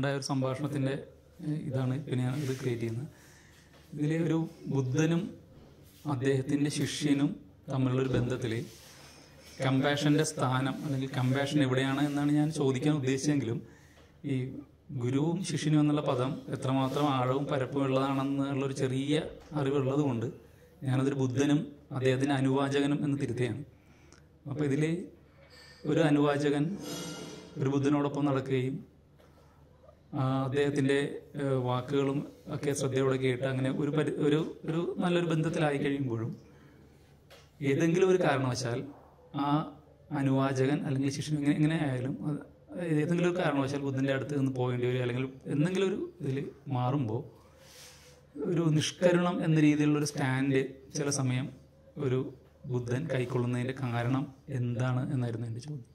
ഉണ്ടായ ഒരു സംഭാഷണത്തിൻ്റെ ഏഹ്, ഇതാണ് പിന്നെ ഞാൻ ഇത് ക്രിയേറ്റ് ചെയ്യുന്നത് ഇതിലെ ഒരു ബുദ്ധനും അദ്ദേഹത്തിൻ്റെ ശിഷ്യനും തമ്മിലുള്ളൊരു ബന്ധത്തിൽ കമ്പാഷൻ്റെ സ്ഥാനം അല്ലെങ്കിൽ കമ്പാഷൻ എവിടെയാണ് എന്നാണ് ഞാൻ ചോദിക്കാൻ ഉദ്ദേശിച്ചെങ്കിലും ഈ ഗുരുവും ശിഷ്യനും എന്നുള്ള പദം എത്രമാത്രം ആഴവും പരപ്പും ഉള്ളതാണെന്നുള്ളൊരു ചെറിയ അറിവുള്ളത് കൊണ്ട് ഞാനതൊരു ബുദ്ധനും അദ്ദേഹത്തിൻ്റെ അനുവാചകനും എന്ന് തിരുത്തുകയാണ് അപ്പോൾ ഇതിൽ ഒരു അനുവാചകൻ ഒരു ബുദ്ധനോടൊപ്പം നടക്കുകയും ആ, അദ്ദേഹത്തിൻ്റെ ഏഹ്, വാക്കുകളും ഒക്കെ ശ്രദ്ധയോടെ കേട്ട് അങ്ങനെ ഒരു പരി ഒരു ഒരു നല്ലൊരു ബന്ധത്തിലായി കഴിയുമ്പോഴും ഏതെങ്കിലും ഒരു കാരണവശാൽ ആ അനുവാചകൻ അല്ലെങ്കിൽ ശിഷ്യൻ ഇങ്ങനെ ഇങ്ങനെ ആയാലും അത് ഏതെങ്കിലും ഒരു കാരണവശാൽ ബുദ്ധൻ്റെ അടുത്ത് നിന്ന് പോകേണ്ടി വരും അല്ലെങ്കിൽ എന്തെങ്കിലും ഒരു ഇതിൽ മാറുമ്പോൾ ഒരു നിഷ്കരുണം എന്ന രീതിയിലുള്ളൊരു സ്റ്റാൻഡ് ചില സമയം ഒരു ബുദ്ധൻ കൈക്കൊള്ളുന്നതിൻ്റെ കാരണം എന്താണ് എന്നായിരുന്നു എൻ്റെ ചോദ്യം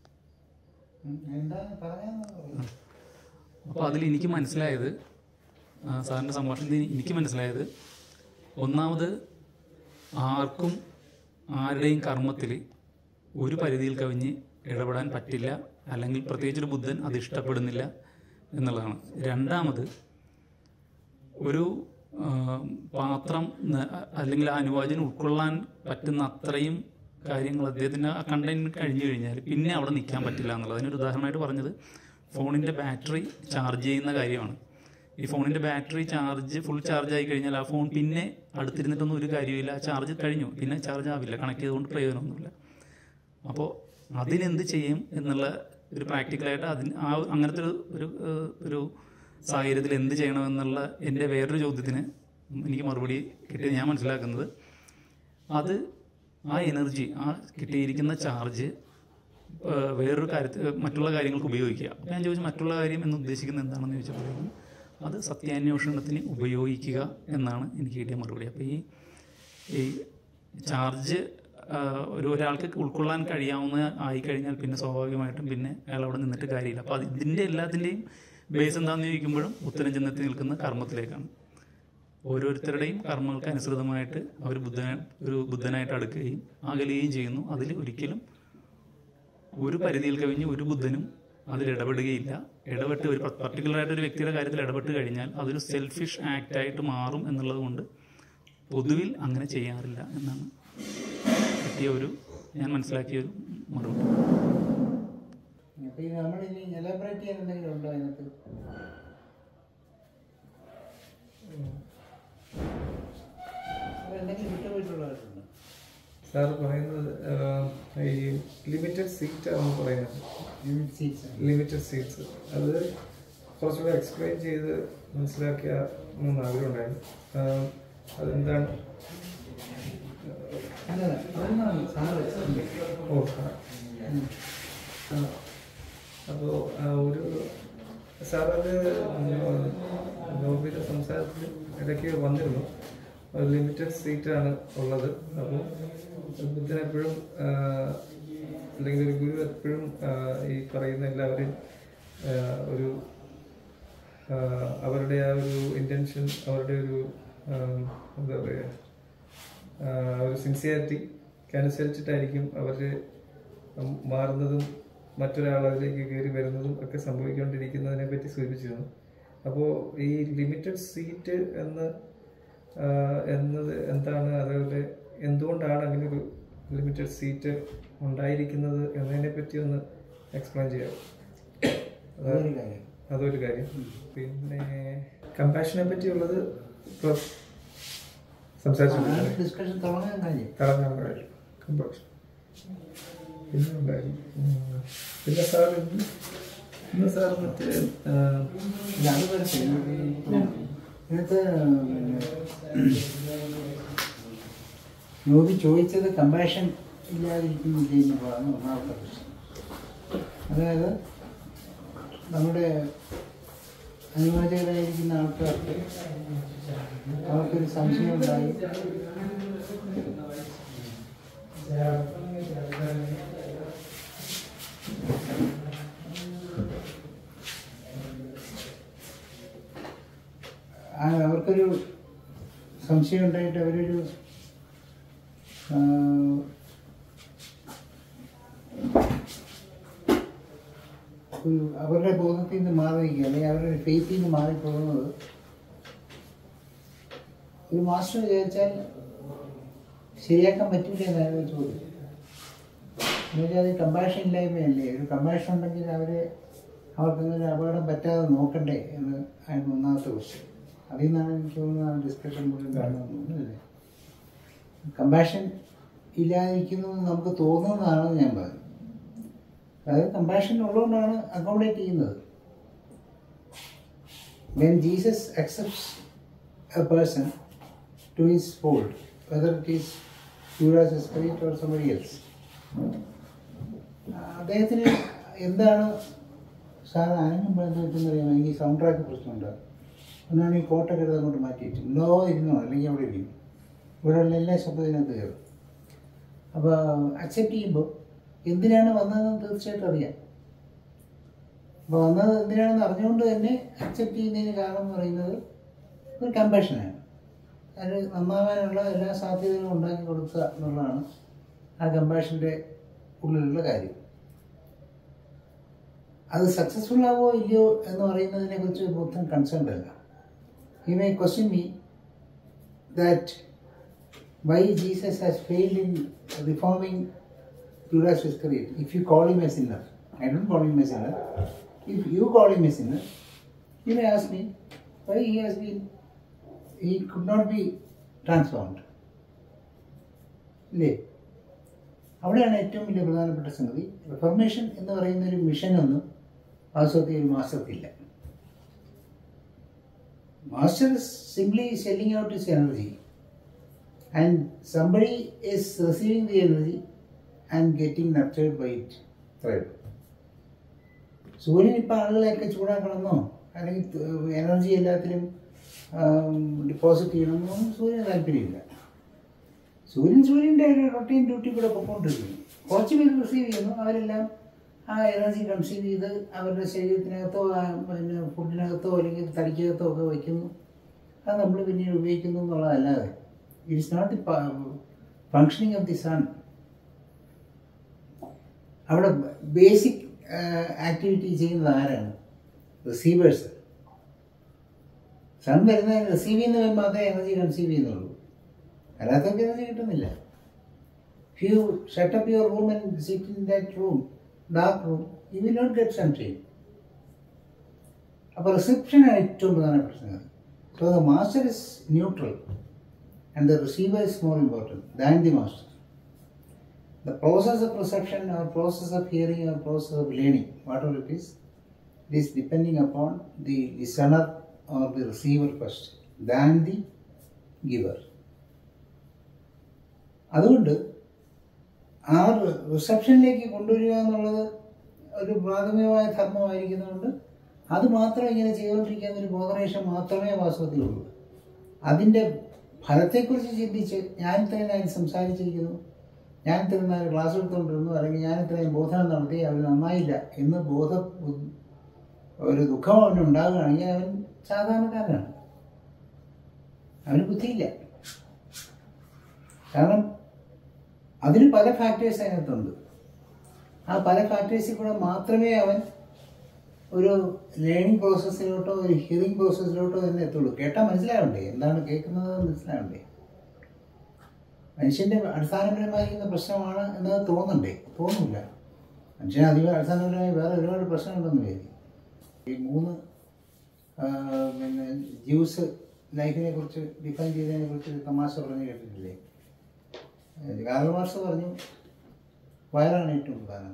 എന്താ പറയാന്ന് പറയൂ. അപ്പോൾ അതിൽ എനിക്ക് മനസ്സിലായത് ആ, സാറിൻ്റെ സംഭാഷണത്തിൽ എനിക്ക് മനസ്സിലായത് ഒന്നാമത് ആർക്കും ആരുടെയും കർമ്മത്തിൽ ഒരു പരിധിയിൽ കവിഞ്ഞ് ഇടപെടാൻ പറ്റില്ല അല്ലെങ്കിൽ പ്രത്യേകിച്ചൊരു ബുദ്ധൻ അത് ഇഷ്ടപ്പെടുന്നില്ല എന്നുള്ളതാണ് രണ്ടാമത് ഒരു ആ, പാത്രം ന- അല്ലെങ്കിൽ ആ അനുവാചനം ഉൾക്കൊള്ളാൻ പറ്റുന്ന അത്രയും കാര്യങ്ങൾ അദ്ദേഹത്തിന് ആ കണ്ടന്റ് കഴിഞ്ഞു കഴിഞ്ഞാൽ പിന്നെ അവിടെ നിൽക്കാൻ പറ്റില്ല എന്നുള്ളത് അതിനൊരു ഉദാഹരണമായിട്ട് പറഞ്ഞത് ഫോണിൻ്റെ ബാറ്ററി ചാർജ് ചെയ്യുന്ന കാര്യമാണ് ഈ ഫോണിൻ്റെ ബാറ്ററി ചാർജ് ഫുൾ ചാർജ് ആയി കഴിഞ്ഞാൽ ആ ഫോൺ പിന്നെ അടുത്തിരുന്നിട്ടൊന്നും ഒരു കാര്യമില്ല ആ ചാർജ് കഴിഞ്ഞു പിന്നെ ചാർജ് ആവില്ല കണക്ട് ചെയ്തുകൊണ്ട് പ്രയോജനമൊന്നുമില്ല അപ്പോൾ അതിനെന്ത് ചെയ്യും എന്നുള്ള ഒരു പ്രാക്ടിക്കലായിട്ട് അതിന് ആ അങ്ങനത്തെ ഒരു ഒരു ഏഹ്, ഒരു സാഹചര്യത്തിൽ എന്ത് ചെയ്യണമെന്നുള്ള എൻ്റെ വേറൊരു ചോദ്യത്തിന് എനിക്ക് മറുപടി കിട്ടിയത് ഞാൻ മനസ്സിലാക്കുന്നത് അത് ആ എനർജി ആ കിട്ടിയിരിക്കുന്ന ചാർജ് ഏഹ്, വേറൊരു കാര്യത്തിൽ മറ്റുള്ള കാര്യങ്ങൾക്ക് ഉപയോഗിക്കുക അപ്പോൾ ഞാൻ ചോദിച്ചു മറ്റുള്ള കാര്യം എന്ന് ഉദ്ദേശിക്കുന്നത് എന്താണെന്ന് ചോദിച്ചപ്പോഴേക്കും അത് സത്യാന്വേഷണത്തിന് ഉപയോഗിക്കുക എന്നാണ് എനിക്ക് കിട്ടിയ മറുപടി അപ്പോൾ ഈ ഈ ചാർജ് ആഹ്, ഒരു ഒരാൾക്ക് ഉൾക്കൊള്ളാൻ കഴിയാവുന്ന ആയി കഴിഞ്ഞാൽ പിന്നെ സ്വാഭാവികമായിട്ടും പിന്നെ അയാൾ അവിടെ നിന്നിട്ട് കാര്യമില്ല അപ്പോൾ അത് ഇതിൻ്റെ എല്ലാത്തിൻ്റെയും ബേസ് എന്താണെന്ന് ചോദിക്കുമ്പോഴും ഉത്തരം ചെന്നെത്തി നിൽക്കുന്ന കർമ്മത്തിലേക്കാണ് ഓരോരുത്തരുടെയും കർമ്മങ്ങൾക്ക് അനുസൃതമായിട്ട് അവർ ബുദ്ധന ഒരു ബുദ്ധനായിട്ട് അടുക്കുകയും അകലുകയും ചെയ്യുന്നു അതിൽ ഒരിക്കലും ഒരു പരിധിയിൽ കവിഞ്ഞ് ഒരു ബുദ്ധനും അതിൽ ഇടപെടുകയില്ല ഇടപെട്ട് ഒരു പർട്ടിക്കുലർ ആയിട്ട് ഒരു വ്യക്തിയുടെ കാര്യത്തിൽ ഇടപെട്ട് കഴിഞ്ഞാൽ അതൊരു സെൽഫിഷ് ആക്ട് ആയിട്ട് മാറും എന്നുള്ളത് കൊണ്ട് പൊതുവിൽ അങ്ങനെ ചെയ്യാറില്ല എന്നാണ് കിട്ടിയ ഒരു ഞാൻ മനസ്സിലാക്കിയ ഒരു മറുപടി അപ്പൊ ഇത് നമ്മളിനി എലാബറേറ്റ് ചെയ്യാൻ എന്തെങ്കിലും ഉണ്ടോ അതിനകത്ത് അപ്പൊ എന്തെങ്കിലും വിട്ടുപോയിട്ടുള്ളതായിട്ടുണ്ടോ സാർ പറയുന്നത് ആഹ്, ഈ ലിമിറ്റഡ് സീറ്റ് ആണ് പറയുന്നത് ലിമിറ്റ് സീറ്റ്സ് ലിമിറ്റഡ് സീറ്റ്സ് അത് കുറച്ചുകൂടെ എക്സ്പ്ലെയിൻ ചെയ്ത് മനസ്സിലാക്കിയ എന്ന് ആഗ്രഹമുണ്ടായിരുന്നു ആഹ്, അതെന്താണ് അല്ല അതൊന്നാണ് സാറ് ഓ സാർ അപ്പോൾ ഒരു സാർ അത് ഗോപിയുടെ സംസാരത്തിൽ ഇടയ്ക്ക് വന്നിരുന്നു ലിമിറ്റഡ് സീറ്റാണ് ഉള്ളത് അപ്പോൾ ബുദ്ധൻ എപ്പോഴും അല്ലെങ്കിൽ ഒരു ഗുരു എപ്പോഴും ഈ പറയുന്ന എല്ലാവരെയും ആ, ഒരു ആ, അവരുടെ ആ ഒരു ഇൻറ്റൻഷൻ അവരുടെ ഒരു ആ, എന്താ പറയുക ആഹ് ഒരു സിൻസിയറിറ്റിക്ക് അനുസരിച്ചിട്ടായിരിക്കും അവർ മാറുന്നതും മറ്റൊരാൾ അതിലേക്ക് കയറി വരുന്നതും ഒക്കെ സംഭവിച്ചുകൊണ്ടിരിക്കുന്നതിനെ പറ്റി സൂചിപ്പിച്ചിരുന്നു അപ്പോൾ ഈ ലിമിറ്റഡ് സീറ്റ് എന്ന് ആഹ് എന്നത് എന്താണ് അതേപോലെ എന്തുകൊണ്ടാണ് അങ്ങനെ ഒരു ലിമിറ്റഡ് സീറ്റ് ഉണ്ടായിരിക്കുന്നത് എന്നതിനെ പറ്റി ഒന്ന് എക്സ്പ്ലെയിൻ ചെയ്യാം അതൊരു കാര്യം അതൊരു കാര്യം പിന്നെ കമ്പാഷനെ പറ്റിയുള്ളത് ഇപ്പോൾ സംസാരിച്ചു ഡിസ്കഷൻ തുടങ്ങാൻ കാര്യം കടന്നാണ് കാര്യം കമ്പാഷൻ പിന്നെ ഉണ്ടായിരുന്നു ഉം. പിന്നെ സാർ ഇന്ന് ഇന്ന് സാർ മറ്റേ ആ, ഇല്ല, അത് വരട്ടെ. ഇതിനകത്ത് നോബി ചോദിച്ചത് കമ്പാഷൻ ഇല്ലാതിരിക്കുന്നില്ല എന്നുള്ളതാണ് ഒന്നാമത്തെ പ്രശ്നം അതായത് നമ്മുടെ അനുവാചകരായിരിക്കുന്ന ആൾക്കാർക്ക് അവർക്കൊരു സംശയം ഉണ്ടായി ആ അവർക്കൊരു സംശയം ഉണ്ടായിട്ട് അവരൊരു ആ, ഒരു അവരുടെ ബോധത്തിൽ നിന്ന് മാറി നിൽക്കുക അല്ലെങ്കിൽ അവരുടെ ഫേസിൽ നിന്ന് മാറിപ്പോകുന്നത് ഒരു മാസ്റ്റർ വിചാരിച്ചാൽ ശരിയാക്കാൻ പറ്റില്ല എന്നാണ് ചോദ്യം എന്നുവെച്ചാൽ അത് കമ്പാഷൻ ഇല്ലായ്മയല്ലേ ഒരു കമ്പാഷൻ ഉണ്ടെങ്കിൽ അവരെ അവർക്ക് അങ്ങനെ അപകടം പറ്റാതെ നോക്കണ്ടേ എന്ന് ആയിരുന്നു ഒന്നാമത്തെ ക്വസ്റ്റ്യൻ അതിൽ നിന്നാണ് എനിക്ക് തോന്നുന്നത് ഡിസ്കഷൻ മുഴുവൻ കാണുന്നത് അല്ലേ കമ്പാഷൻ ഇല്ലാതിരിക്കുന്നു എന്ന് നമുക്ക് തോന്നുന്നതാണ് ഞാൻ പറയുന്നത് അതായത് കമ്പാഷൻ ഉള്ളതുകൊണ്ടാണ് അക്കോമഡേറ്റ് ചെയ്യുന്നത് when Jesus accepts a person to his fold, whether it is Judas Iscariot or somebody else, ആ, അദ്ദേഹത്തിന് എന്താണ് സാർ അനങ്ങുമ്പോൾ എന്താ പറ്റുന്നറിയാം എനിക്ക് സൗണ്ട് ട്രാക്ക് പ്രശ്നമുണ്ട് ഒന്നാണ് ഈ കോട്ടൊക്കെ എടുത്ത് അങ്ങോട്ട് മാറ്റിയിട്ട് നോ ഇരുന്നോ അല്ലെങ്കിൽ അവിടെ ഇരിക്കും ഇവിടെയുള്ള എല്ലാ ശബ്ദം ഇതിനകത്ത് കയറും അപ്പോൾ അക്സെപ്റ്റ് ചെയ്യുമ്പോൾ എന്തിനാണ് വന്നതെന്ന് തീർച്ചയായിട്ടും അറിയാം അപ്പോൾ വന്നത് എന്തിനാണെന്ന് അറിഞ്ഞുകൊണ്ട് തന്നെ അക്സെപ്റ്റ് ചെയ്യുന്നതിന് കാരണം എന്ന് പറയുന്നത് ഒരു കമ്പാഷനാണ് അത് നന്നാവാനുള്ള എല്ലാ സാധ്യതകളും ഉണ്ടാക്കി കൊടുക്കുക എന്നുള്ളതാണ് ആ കമ്പാഷൻ്റെ ഉള്ളിലുള്ള കാര്യം അത് സക്സസ്ഫുൾ ആവോ ഇല്ലയോ എന്ന് പറയുന്നതിനെ കുറിച്ച് ബുദ്ധൻ കൺസേൺഡ് അല്ല he may question me that why Jesus has failed in reforming Judas Iscariot. If you call him a sinner, I don't call him a sinner. If you call him a sinner, you may ask me why he has been, he could not be transformed. ഇല്ലേ അവിടെയാണ് ഏറ്റവും വലിയ പ്രധാനപ്പെട്ട സംഗതി reformation എന്ന് പറയുന്ന ഒരു മിഷനൊന്നും വാസ്തവത്തിൽ ഒരു മാസ്റ്റർക്കില്ല master simply selling out is energy and somebody is receiving the energy and getting nurtured by it thread സൂര്യൻ ഇപ്പം ആളുകളെയൊക്കെ ചൂടാക്കണമെന്നോ അല്ലെങ്കിൽ എനർജി എല്ലാത്തിലും ഡിപ്പോസിറ്റ് ചെയ്യണമെന്നോ ഒന്നും സൂര്യന് താല്പര്യമില്ല സൂര്യൻ സൂര്യൻ്റെ ഒരു റൊട്ടീൻ ഡ്യൂട്ടി കൂടെ പൊക്കോണ്ടിരിക്കുന്നു കുറച്ച് പേര് റിസീവ് ചെയ്യുന്നു അവരെല്ലാം ആ എനർജി കൺസീവ് ചെയ്ത് അവരുടെ ശരീരത്തിനകത്തോ ആ പിന്നെ ഫുഡിനകത്തോ അല്ലെങ്കിൽ തടിക്കകത്തോ ഒക്കെ വയ്ക്കുന്നു അത് നമ്മൾ പിന്നീട് ഉപയോഗിക്കുന്നു എന്നുള്ളതല്ലാതെ it is not the functioning of the sun അവിടെ ബേസിക് ആക്ടിവിറ്റി ചെയ്യുന്നത് ആരാണ് റിസീവേഴ്സ് സൺ വരുന്ന റിസീവ് ചെയ്യുന്നവർ മാത്രമേ എനർജി കൺസീവ് ചെയ്യുന്നുള്ളൂ അല്ലാത്തവർക്ക് എനർജി കിട്ടുന്നില്ല few shut up your room and sit in that room dark room you will not get sunshine അപ്പോൾ റിസപ്ഷനാണ് ഏറ്റവും പ്രധാനപ്പെട്ട സംഗതി so the master is neutral and the receiver is more important than the master. The process of perception or process of hearing or process of learning, whatever it is, it is depending upon the listener or the receiver first than the giver. അതുകൊണ്ട് ആ റിസപ്ഷനിലേക്ക് കൊണ്ടുവരിക എന്നുള്ളത് ഒരു പ്രാഥമികമായ ധർമ്മമായിരിക്കുന്നതുകൊണ്ട് അത് മാത്രം ഇങ്ങനെ ചെയ്തുകൊണ്ടിരിക്കുന്ന ഒരു ബോധനേഷം മാത്രമേ വാസ്തവത്തിലുള്ളൂ അതിൻ്റെ ഫലത്തെക്കുറിച്ച് ചിന്തിച്ച് ഞാൻ ഇത്രയും ഞാൻ സംസാരിച്ചിരിക്കുന്നു ഞാൻ ഇത്രയും നേരം ക്ലാസ് എടുത്തുകൊണ്ടിരുന്നു അല്ലെങ്കിൽ ഞാൻ ഇത്രയും ബോധനം നടത്തി അവൻ നന്നായില്ല എന്ന് ബോധ ഒരു ദുഃഖം അവന് ഉണ്ടാകുകയാണെങ്കിൽ അവൻ സാധാരണക്കാരനാണ് അവന് ബുദ്ധിയില്ല കാരണം അതിന് പല ഫാക്ടേഴ്സ് അതിനകത്തുണ്ട് ആ പല ഫാക്ടേഴ്സിൽ കൂടെ മാത്രമേ അവൻ ഒരു ലേണിംഗ് പ്രോസസ്സിലോട്ടോ ഒരു ഹിയറിംഗ് പ്രോസസ്സിലോട്ടോ തന്നെ എത്തുള്ളൂ കേട്ടാൽ മനസ്സിലാവണ്ടേ എന്താണ് കേൾക്കുന്നത് മനസ്സിലാവണ്ടേ മനുഷ്യന്റെ അടിസ്ഥാനപരമായിരിക്കുന്ന പ്രശ്നമാണ് എന്നത് തോന്നണ്ടേ തോന്നില്ല മനുഷ്യന് അധികം അടിസ്ഥാനപരമായി വേറെ ഒരുപാട് പ്രശ്നമുണ്ടെന്ന് വിചാരിക്കും ഈ മൂന്ന് ആ, പിന്നെ ജ്യൂസ് ലൈഫിനെ കുറിച്ച് ഡിഫൈൻ ചെയ്തതിനെ കുറിച്ച് ഒരു തമാശ പറഞ്ഞ് കേട്ടിട്ടില്ലേ കാർൽ മാർക്സ് പറഞ്ഞു വയറാണ് ഏറ്റവും പ്രധാനം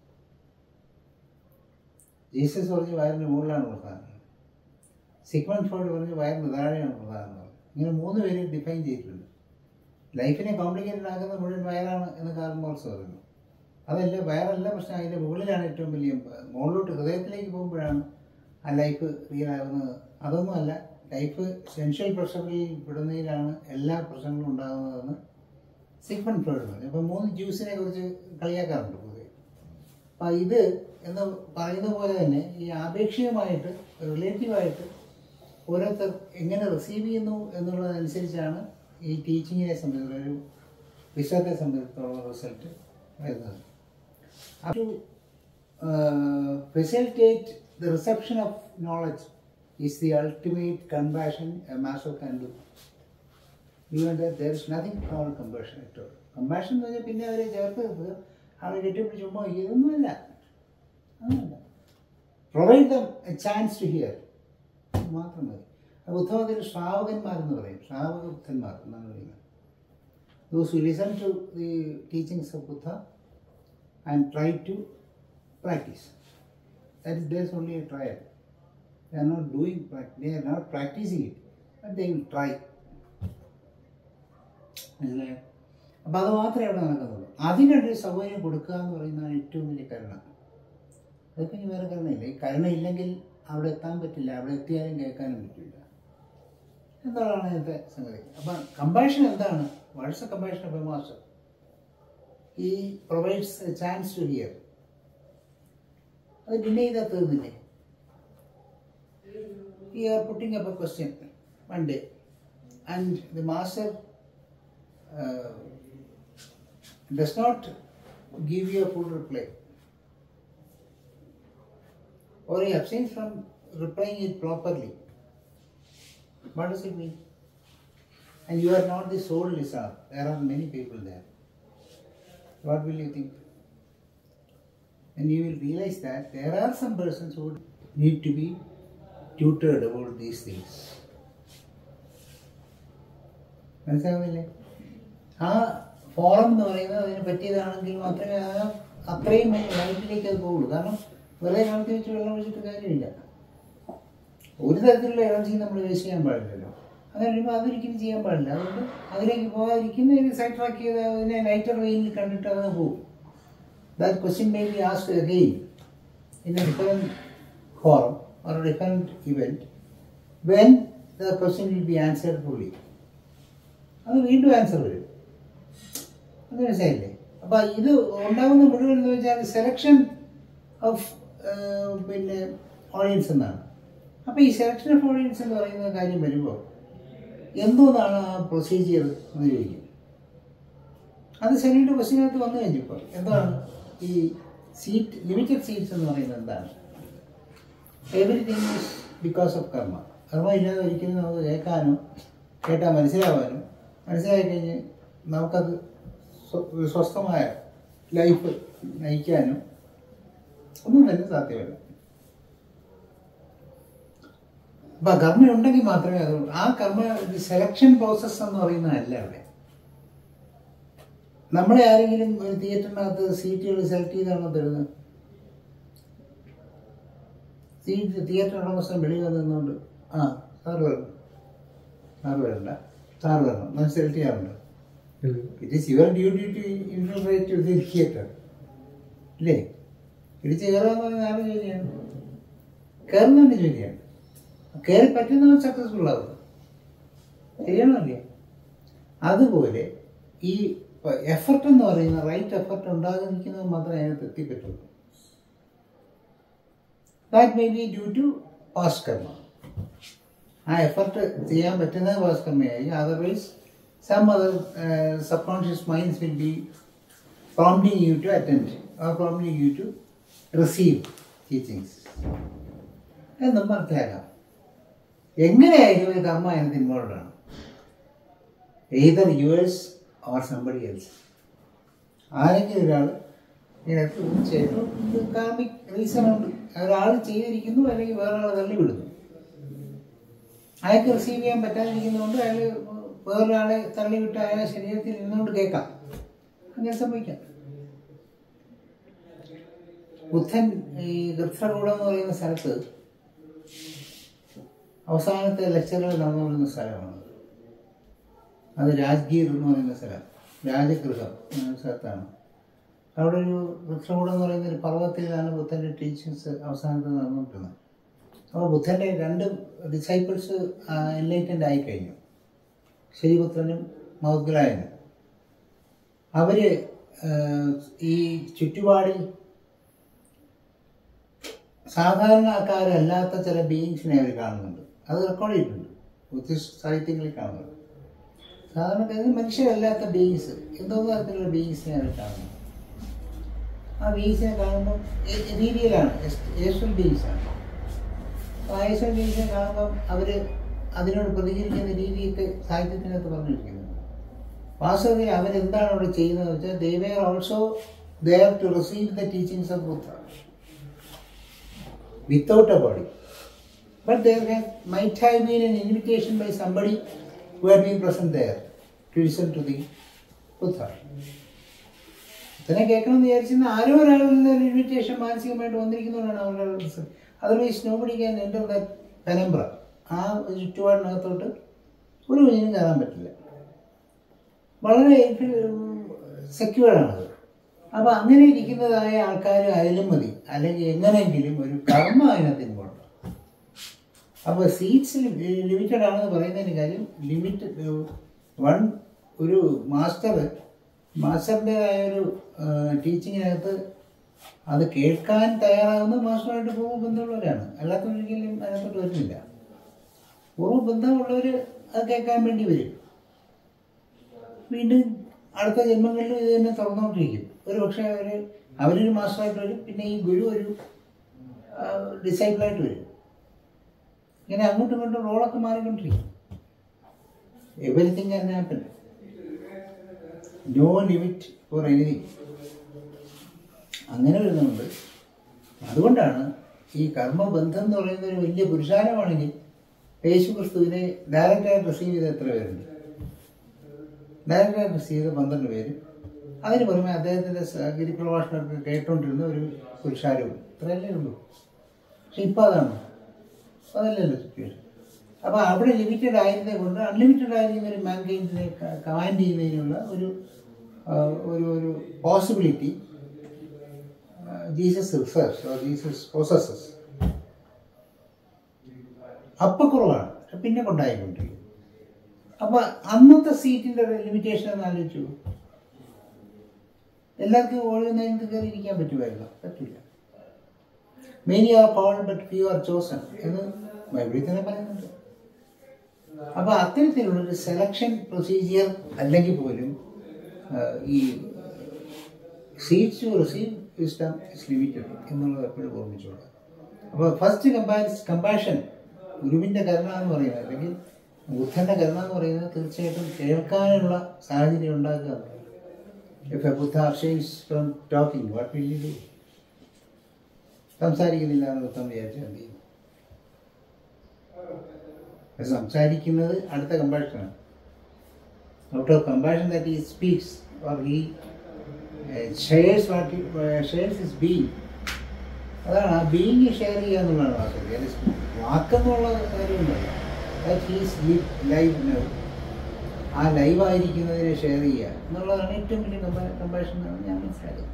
ജീസസ് പറഞ്ഞു വയറിന് മുകളിലാണ് പ്രധാനം സിഗ്മൺ ഫ്രോയിഡ് പറഞ്ഞു വയറിന് താഴെയാണ് പ്രധാനം എന്ന് പറഞ്ഞു. ഇങ്ങനെ മൂന്ന് പേര് ഡിഫൈൻ ചെയ്തിട്ടുണ്ട് ലൈഫിനെ കോംപ്ലിക്കേറ്റഡ് ആക്കുന്ന മുഴുവൻ വയറാണ് എന്ന് കാർൽ മാർക്സ് പറഞ്ഞു അതല്ല വയറല്ല പ്രശ്നം അതിൻ്റെ മുകളിലാണ് ഏറ്റവും വലിയ മുകളിലോട്ട് ഹൃദയത്തിലേക്ക് പോകുമ്പോഴാണ് ആ ലൈഫ് റിയൽ ആകുന്നത് അതൊന്നുമല്ല ലൈഫ് സെൻഷ്യൽ പ്രഷറിൽ വിടുന്നതിലാണ് എല്ലാ പ്രശ്നങ്ങളും ഉണ്ടാകുന്നതെന്ന് സിഗ്മൺ ഫ്രോയിഡ് പറഞ്ഞു അപ്പം മൂന്ന് ജ്യൂസിനെ കുറിച്ച് കളിയാക്കാറുണ്ട് പൊതുവെ അപ്പം ഇത് എന്ന് പറയുന്ന പോലെ തന്നെ ഈ ആപേക്ഷികമായിട്ട് റിലേറ്റീവായിട്ട് ഓരോരുത്തർ എങ്ങനെ റിസീവ് ചെയ്യുന്നു എന്നുള്ളതനുസരിച്ചാണ് ഈ ടീച്ചിങ്ങിനെ സംബന്ധിച്ചുള്ള ഒരു വിശ്വത്തെ സംബന്ധിച്ചിടത്തോളം റിസൾട്ട് വരുന്നത് ഒരു uh, facilitate the reception of knowledge is the ultimate conversion a master can do. Even that there is nothing called conversion at all. Conversion എന്ന് പറഞ്ഞാൽ പിന്നെ അവരെ ചേർത്ത് നിർത്തുക അവരെ കെട്ടിപ്പിടിച്ച് ചുമ്മാ ഇതൊന്നുമല്ല അതല്ല provide them a chance to hear മാത്രം മതി ബുദ്ധമതിൽ ശ്രാവകന്മാരെന്ന് പറയും ശ്രാവക ബുദ്ധന്മാർ എന്നാണ് പറയുന്നത് those who listen to the teachings of Buddha and try to practice. That is, there's only a trial. They are not doing, prac- they are not practicing it, but they will try. മനസ്സിലായോ അപ്പം അത് മാത്രമേ അവിടെ നടക്കുന്നുള്ളൂ അതിനൊരു സൗകര്യം കൊടുക്കുക എന്ന് പറയുന്നതാണ് ഏറ്റവും വലിയ കരുണ അതൊക്കെ ഇനി വേറെ കരുണയില്ല ഈ കരുണ ഇല്ലെങ്കിൽ അവിടെ എത്താൻ പറ്റില്ല അവിടെ എത്തിയാലും കേൾക്കാനും പറ്റില്ല എന്താണ് ഇതിൻ്റെ സംഗതി അപ്പം കമ്പാഷൻ എന്താണ് what's a compassion of a master he provides a chance to hear അത് ഡിനേ ചെയ്താൽ തീർന്നില്ലേ ഈ are putting up a question one day and the master does not give you a full reply or he abstains from replying it properly. What does it mean? And you are not the sole listener. There are many people there. What will you think? And you will realize that there are some persons who need to be tutored about these things. മനസ്സിലാവുന്നില്ലേ ആ forum എന്ന് പറയുന്നത് അതിന് പറ്റിയതാണെങ്കിൽ മാത്രമേ ആ അത്രയും ലൈറ്റിലേക്ക് അത് പോകുള്ളൂ കാരണം വെറുതെ കാലത്ത് വെച്ച് വെള്ളം ഒഴിച്ചിട്ട് കാര്യമില്ല ഒരു തരത്തിലുള്ള എനർജി നമ്മൾ വേസ്റ്റ് ചെയ്യാൻ പാടില്ലല്ലോ അങ്ങനെ വരുമ്പോൾ അതൊരിക്കലും ചെയ്യാൻ പാടില്ല അതുകൊണ്ട് അതിലേക്ക് പോകാതിരിക്കുന്ന ഒരു സൈഡ് ട്രാക്ക് ചെയ്ത് അതിനെ ലൈറ്റർ വെയിനിൽ കണ്ടിട്ട് അത് പോകും that question may be asked again in a different forum or different event when the question will be answered fully അത് വീണ്ടും ആൻസർ വരും അത് മനസ്സിലായില്ലേ അപ്പം ഇത് ഉണ്ടാകുന്ന മുഴുവൻ എന്ന് വെച്ചാൽ സെലക്ഷൻ ഓഫ് പിന്നെ ഓഡിയൻസ് എന്നാണ് അപ്പോൾ ഈ സെലക്ഷൻ ഓഫ് ഓഡിയൻസ് എന്ന് പറയുന്ന കാര്യം വരുമ്പോൾ എന്തോന്നാണ് ആ പ്രൊസീജിയർ എന്ന് ചോദിക്കും അത് ശരിയുടെ ക്വസ്റ്റിനകത്ത് വന്നു കഴിഞ്ഞപ്പോൾ എന്താണ് ഈ സീറ്റ് ലിമിറ്റഡ് സീറ്റ്സ് എന്ന് പറയുന്നത് എന്താണ് എവറിഥിങ് ഈസ് ബിക്കോസ് ഓഫ് കർമ്മ കർമ്മ ഇല്ലാതെ ഒരിക്കലും നമുക്ക് കേൾക്കാനോ കേട്ടാൽ മനസ്സിലാവാനോ മനസ്സിലായി കഴിഞ്ഞ് നമുക്കത് സ്വ- ഒരു സ്വസ്ഥമായ ലൈഫ് നയിക്കാനോ ഒന്നും തന്നെ സാധ്യമല്ല അപ്പൊ കർമ്മ ഉണ്ടെങ്കിൽ മാത്രമേ അത് ആ കർമ്മ സെലക്ഷൻ പ്രോസസ് എന്ന് പറയുന്നതല്ല അവിടെ നമ്മളെ ആരെങ്കിലും ഒരു തിയേറ്ററിനകത്ത് സീറ്റുകൾ സെലക്ട് ചെയ്താണോ തരുന്നത് സീറ്റ് തിയേറ്റർ ഉടമസ്ഥൻ വെളിയിൽ വന്ന് നിന്നുകൊണ്ട് ആ സാറ് വരണം സാറ് വരണ്ട സാറ് വരണം ഞാൻ സെലക്ട് ചെയ്യാറുണ്ട് it is your duty to informate to the theatre ഇല്ലേ ഇടിച്ച് കയറുക എന്ന് പറയുന്നത് ആരുടെ ജോലിയാണ് കയറുന്നതിൻ്റെ ജോലിയാണ് കയറി പറ്റുന്നവൻ സക്സസ്ഫുൾ ആവും ശരിയാണല്ലേ അതുപോലെ ഈ എഫർട്ട് എന്ന് പറയുന്ന റൈറ്റ് എഫർട്ട് ഉണ്ടാകാതിരിക്കുന്നത് മാത്രമേ അതിനകത്ത് എത്തിപ്പറ്റുള്ളൂ that may be due to past karma ആ എഫർട്ട് ചെയ്യാൻ പറ്റുന്നത് പാസ്റ്റ് കർമ്മയായി otherwise some other subconscious minds will be prompting you to attend or prompting you to receive teachings എന്നും മനസ്സിലാക്കാം എങ്ങനെയായാലും ഒരു കർമ്മ അതിനകത്ത് ഇൻവോൾവ് ആണ് either yours or somebody else ആരെങ്കിലും ഒരാൾ ഇതിനകത്ത് തീർച്ചയായിട്ടും കാർമിക് റീസൺ ഉണ്ട് ഒരാൾ ചെയ്തിരിക്കുന്നു അല്ലെങ്കിൽ വേറൊരാൾ തള്ളിവിടുന്നു അയാൾക്ക് റിസീവ് ചെയ്യാൻ പറ്റാതിരിക്കുന്നതുകൊണ്ട് അയാൾ വേറൊരാളെ തള്ളിവിട്ട് അയാളെ ശരീരത്തിൽ നിന്നുകൊണ്ട് കേൾക്കാം അങ്ങനെ സംഭവിക്കാം ബുദ്ധൻ ഈ ഗൃത്രകൂടം എന്ന് പറയുന്ന സ്ഥലത്ത് അവസാനത്തെ ലെക്ചറുകൾ നടന്നുകൊണ്ടിരുന്ന സ്ഥലമാണ് അത് രാജ്ഗീർ എന്ന് പറയുന്ന സ്ഥലം രാജഗൃഹം എന്ന സ്ഥലത്താണ് അവിടെ ഒരു വൃക്ഷകൂടം എന്ന് പറയുന്ന ഒരു പർവ്വതത്തിലാണ് ബുദ്ധൻ്റെ ടീച്ചിങ്സ് അവസാനത്ത് നടന്നുകൊണ്ടിരുന്നത് അപ്പോൾ ബുദ്ധൻ്റെ രണ്ട് ഡിസൈപ്പിൾസ് എൻലൈറ്റൻ്റ് ആയി കഴിഞ്ഞു ശ്രീപുത്രനും മൗദ്ഗലായനും അവർ ഈ ചുറ്റുപാടിൽ സാധാരണക്കാരല്ലാത്ത ചില ബീയിങ്സിനെ അവർ കാണുന്നുണ്ട് അത് റെക്കോർഡ് ചെയ്തിട്ടുണ്ട് ബുദ്ധിസ്റ്റ് സാഹിത്യങ്ങളിൽ കാണുന്നുണ്ട് സാധാരണക്കാരിൽ മനുഷ്യരല്ലാത്ത ബീയിങ്സ് എന്തോ തരത്തിലുള്ള ബീയിങ്സിനെ അവർ കാണുന്നു ആ ബീസിനെ കാണുമ്പോൾ രീതിയിലാണ് ഏഷ്യൽ ബീസാണ് ആ ഏഷ്യൽ ബീസിനെ കാണുമ്പോൾ അവർ അതിനോട് പ്രതികരിക്കുന്ന രീതിയൊക്കെ സാഹിത്യത്തിനകത്ത് പറഞ്ഞിരിക്കുന്നുണ്ട് വാസ്തവത്തിൽ അവരെന്താണ് അവിടെ ചെയ്യുന്നത് വെച്ചാൽ they were also there to receive the teachings of Buddha without a body. But there has, might have been an invitation by somebody who had been present there to listen to the Buddha. ഇതിനെ കേൾക്കണമെന്ന് വിചാരിച്ചിരുന്ന ആരോ ഒരാളിൽ നിന്ന് ഒരു invitation മാനസികമായിട്ട് വന്നിരിക്കുന്നതുകൊണ്ടാണ് അവരുടെ otherwise nobody can enter the penumbra ആ ഒരു ചുറ്റുപാടിനകത്തോട്ട് ഒരു കുഞ്ഞിനും കയറാൻ പറ്റില്ല വളരെ സെക്യൂർഡാണത് അപ്പോൾ അങ്ങനെ ഇരിക്കുന്നതായ ആൾക്കാർ ആയാലും മതി അല്ലെങ്കിൽ എങ്ങനെയെങ്കിലും ഒരു കർമ്മ അതിനകത്ത് ഇൻവോൾവ് അപ്പോൾ സീറ്റ്സ് ലിമിറ്റഡ് ആണെന്ന് പറയുന്നതിന് കാര്യം ലിമിറ്റ് വൺ ഒരു മാസ്റ്റർ മാസ്റ്ററിൻ്റെതായ ഒരു ടീച്ചിങ്ങിനകത്ത് അത് കേൾക്കാൻ തയ്യാറാകുന്ന മാസ്റ്ററുമായിട്ട് പൂർവ്വ ബന്ധമുള്ളവരാണ് അല്ലാത്തവരൊരിക്കലും അതിനകത്തോട്ട് വരുന്നില്ല പൂർവ്വ ബന്ധമുള്ളവർ അത് കേൾക്കാൻ വേണ്ടി വരും വീണ്ടും അടുത്ത ജന്മങ്ങളിലും ഇത് തന്നെ തുറന്നുകൊണ്ടിരിക്കും ഒരു പക്ഷേ അവർ അവരൊരു മാസ്റ്ററായിട്ട് വരും പിന്നെ ഈ ഗുരു ഒരു ഡിസൈബിളായിട്ട് വരും ഇങ്ങനെ അങ്ങോട്ടും ഇങ്ങോട്ടും റോളൊക്കെ മാറിക്കൊണ്ടിരിക്കും everything can happen no limit for anything അങ്ങനെ വരുന്നുണ്ട് അതുകൊണ്ടാണ് ഈ കർമ്മബന്ധം എന്ന് പറയുന്ന ഒരു വലിയ പുരുഷാരമാണെങ്കിൽ യേശു ക്രിസ്തുവിനെ ഡയറക്റ്റായിട്ട് റിസീവ് ചെയ്ത എത്ര പേരുണ്ട് ഡയറക്റ്റായിട്ട് റിസീവ് ചെയ്ത പന്ത്രണ്ട് പേര് അതിന് പുറമെ അദ്ദേഹത്തിൻ്റെ ഗിരിപ്രഭാഷണമൊക്കെ കേട്ടുകൊണ്ടിരുന്ന ഒരു പുരുഷാരവും ഇത്രയല്ലേ ഉള്ളൂ പക്ഷെ ഇപ്പം അതാണ് അതല്ലല്ലോ സിറ്റുവേഷൻ അപ്പോൾ അവിടെ ലിമിറ്റഡ് ആയിരുന്നത് കൊണ്ട് അൺലിമിറ്റഡ് ആയിരിക്കുന്ന ഒരു മാൻകൈൻഡിനെ കമാൻഡ് ചെയ്യുന്നതിനുള്ള ഒരു ആ, ഒരു ഒരു possibility Jesus research or Jesus possesses അപ്പൊ കുറവാണ് പക്ഷെ പിന്നെ കൊണ്ടായിക്കൊണ്ടിരിക്കും അപ്പൊ അന്നത്തെ സീറ്റിന്റെ ലിമിറ്റേഷൻ എന്ന് ആലോചിച്ചു എല്ലാവർക്കും ഓടുന്നതിന് കയറി ഇരിക്കാൻ പറ്റുമായിരുന്നു പറ്റില്ല many are called but few are chosen എന്ന് ബൈബിളിൽ തന്നെ പറയുന്നുണ്ട് അപ്പൊ അത്തരത്തിലുള്ളൊരു സെലക്ഷൻ പ്രൊസീജിയർ അല്ലെങ്കിൽ പോലും ആ, ഈ seats to receive wisdom is limited എന്നുള്ളത് എപ്പോഴും ഓർമ്മിച്ചോളൂ അപ്പോൾ ഫസ്റ്റ് കമ്പാരിസ് കമ്പാഷൻ ഗുരുവിൻ്റെ കരുണ എന്ന് പറയുന്നത് അല്ലെങ്കിൽ ബുദ്ധൻ്റെ കരുണ എന്ന് പറയുന്നത് തീർച്ചയായിട്ടും കേൾക്കാനുള്ള സാഹചര്യം ഉണ്ടാക്കുക എന്നുള്ളതാണ്. If a Buddha abstains from talking, what will you do? സംസാരിക്കുന്നില്ല എന്ന് ബുദ്ധൻ വിചാരിച്ചാൽ എന്ത് ചെയ്യും അത് സംസാരിക്കുന്നത് അടുത്ത കമ്പാഷനാണ് out of compassion that he speaks or he shares what shares is being അതാണ് ആ ബീങ് ഷെയർ ചെയ്യുക എന്നുള്ളതാണ് വാസ്തവത്തിൽ അത് വാക്കെന്നുള്ള കാര്യമൊന്നുമല്ല ദാറ്റ് ഹീസ് ലൈവ് നൗ ആ ലൈവായിരിക്കുന്നതിനെ ഷെയർ ചെയ്യുക എന്നുള്ളതാണ് ഏറ്റവും വലിയ കമ്പാഷൻ എന്നാണ് ഞാൻ മനസ്സിലാക്കുന്നത്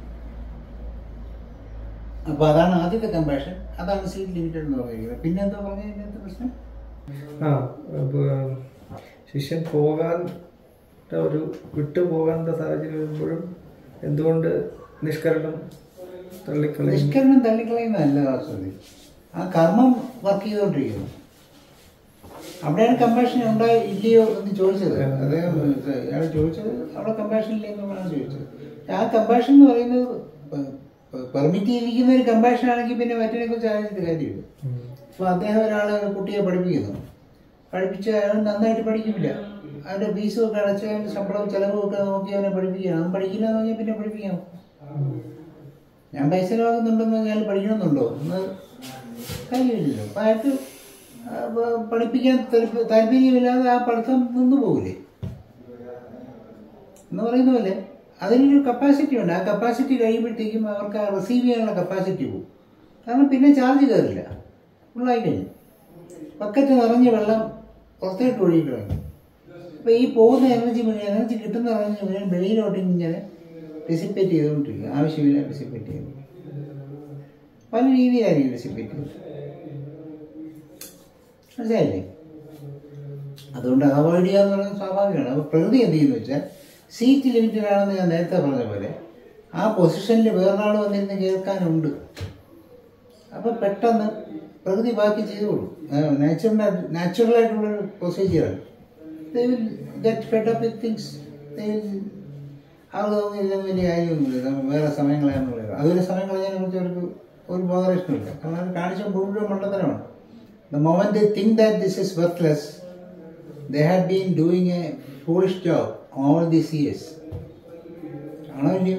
അപ്പോൾ അതാണ് ആദ്യത്തെ കമ്പാഷൻ അതാണ് സീറ്റ് ലിമിറ്റഡ് എന്ന് പറയുന്നത് പിന്നെ എന്താ പറഞ്ഞത് ഇതിനകത്ത് പ്രശ്നം ആ അപ്പൊ ശിഷ്യൻ പോകാൻ ഒരു വിട്ടു പോകാനുള്ള സാഹചര്യം വരുമ്പോഴും എന്തുകൊണ്ട് നിഷ്കരണം തള്ളിക്കളയും നിഷ്കരണം തള്ളിക്കളയുന്നതല്ല വാസ്തവത്തിൽ ആ കർമ്മം വർക്ക് ചെയ്തുകൊണ്ടിരിക്കുന്നു അവിടെയാണ് കമ്പാഷൻ ഉണ്ടായി ഇല്ലയോ എന്ന് ചോദിച്ചത് അദ്ദേഹം അയാൾ ചോദിച്ചത് അവിടെ കമ്പാഷൻ ഇല്ലേ എന്നുള്ളതാണ് ചോദിച്ചത് ആ കമ്പാഷൻ എന്ന് പറയുന്നത് പെർമിറ്റ് ചെയ്തിരിക്കുന്ന ഒരു കമ്പാഷൻ ആണെങ്കിൽ പിന്നെ മറ്റതിനെ കുറിച്ച് ആലോചിച്ചിട്ട് കാര്യമില്ല ഉം. അപ്പോൾ അദ്ദേഹം ഒരാളെ ഒരു കുട്ടിയെ പഠിപ്പിക്കുന്നു പഠിപ്പിച്ച് അയാൾ നന്നായിട്ട് പഠിക്കില്ല അവൻ്റെ ഫീസും ഒക്കെ അടച്ച് അവൻ്റെ ശമ്പളവും ചിലവും ഒക്കെ നോക്കി അവനെ പഠിപ്പിക്കുകയാണ് അവൻ പഠിക്കില്ല എന്ന് പറഞ്ഞാൽ പിന്നെ പഠിപ്പിക്കാം ഞാൻ പൈസ ചിലവാക്കുന്നുണ്ടെന്ന് പറഞ്ഞാൽ പഠിക്കണമെന്നുണ്ടോ എന്ന് കാര്യമില്ലല്ലോ അപ്പം അയാൾക്ക് ആ, പ- പഠിപ്പിക്കാൻ താല്പ- താല്പര്യമില്ലാതെ ആ പഠിത്തം നിന്നു പോകില്ലേ എന്ന് പറയുന്ന പോലെ അതിനൊരു കപ്പാസിറ്റി ഉണ്ട് ആ കപ്പാസിറ്റി കഴിയുമ്പോഴത്തേക്കും അവർക്ക് ആ റിസീവ് ചെയ്യാനുള്ള കപ്പാസിറ്റി പോകും കാരണം പിന്നെ ചാർജ് കയറില്ല ഫുള്ളായി കഴിഞ്ഞു ബക്കറ്റ് നിറഞ്ഞ വെള്ളം പുറത്തേട്ട് ഒഴുകി തുടങ്ങി അപ്പോൾ ഈ പോകുന്ന എനർജി മുഴുവൻ എനർജി കിട്ടുന്ന എനർജി മുഴുവൻ വെളിയിലോട്ട് ഇങ്ങനെ ഡിസിപ്പേറ്റ് ചെയ്തുകൊണ്ടിരിക്കുക ആവശ്യമില്ല ഡിസിപ്പേറ്റ് ചെയ്യുന്നു പല രീതിയിലായിരിക്കും ഡിസിപ്പേറ്റ് ചെയ്യുന്നത് മനസ്സിലായില്ലേ അതുകൊണ്ട് അത് അവോയ്ഡ് ചെയ്യുക എന്ന് പറയുന്നത് സ്വാഭാവികമാണ് അപ്പോൾ പ്രകൃതി എന്ത് ചെയ്യുന്നു വെച്ചാൽ സീറ്റ് ലിമിറ്റഡ് ആണെന്ന് ഞാൻ നേരത്തെ പറഞ്ഞ പോലെ ആ പൊസിഷനിൽ വേറൊരാൾ വന്നിരുന്ന് കേൾക്കാനുണ്ട് അപ്പോൾ പെട്ടെന്ന് പ്രകൃതി ബാക്കി ചെയ്തോളൂ നാച്ചുറൽ നാച്ചുറൽ ആയിട്ടുള്ളൊരു പ്രൊസീജിയറാണ് they will get fed up with things they will അവർക്ക് തോന്നിയില്ലെന്ന് വലിയ കാര്യമൊന്നുമില്ല നമ്മൾ വേറെ സമയം കളയാന്നുള്ളത് അതൊരു സമയം കളയാനെ കുറിച്ച് അവർക്ക് ഒരു ബോധരക്ഷമില്ല കാരണം അത് കാണിച്ച മുഴുവൻ മണ്ടത്തരമാണ് the moment they think that this is worthless they have been doing a foolish job all these years ആണോ ഇല്ലയോ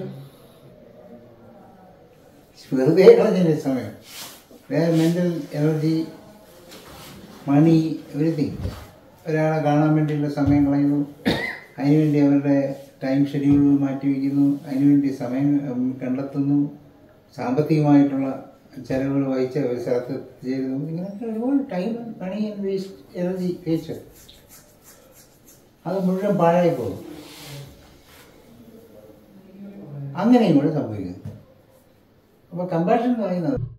വെറുതെ കളഞ്ഞില്ലേ സമയം മെന്റൽ എനർജി മണി എവറിത്തിങ് ഒരാളെ കാണാൻ വേണ്ടിയുള്ള സമയം കളയുന്നു അതിനുവേണ്ടി അവരുടെ ടൈം ഷെഡ്യൂൾ മാറ്റിവെക്കുന്നു അതിനുവേണ്ടി സമയം ഉം, കണ്ടെത്തുന്നു സാമ്പത്തികമായിട്ടുള്ള ചെലവുകൾ വഹിച്ച് ഒരു സ്ഥലത്ത് ചെയ്യുന്നു ഇങ്ങനെയൊക്കെ ഒരുപാട് time money and waste energy waste അത് മുഴുവൻ പാഴായി പോകും അങ്ങനെയും കൂടെ സംഭവിക്കുന്നു അപ്പോൾ കമ്പാഷൻ എന്ന് പറയുന്നത്